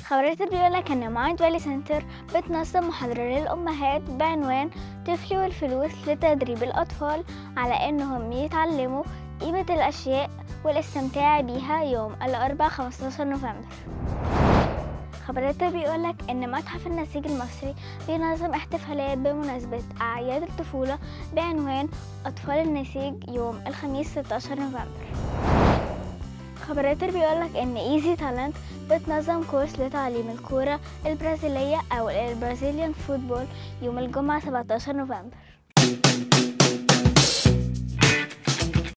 خبر تويتر بيقولك إن مايند فالي سنتر بتنظم محاضرة للأمهات بعنوان طفلي والفلوس لتدريب الأطفال على إنهم يتعلموا قيمة الأشياء والاستمتاع بيها يوم الأربعاء 15 نوفمبر خبرات بيقولك إن متحف النسيج المصري بينظم احتفالات بمناسبة أعياد الطفولة بعنوان أطفال النسيج يوم الخميس 16 نوفمبر خبرات بيقولك إن ايزي تالنت بتنظم كورس لتعليم الكورة البرازيلية أو البرازيليان فوتبول يوم الجمعة 17 نوفمبر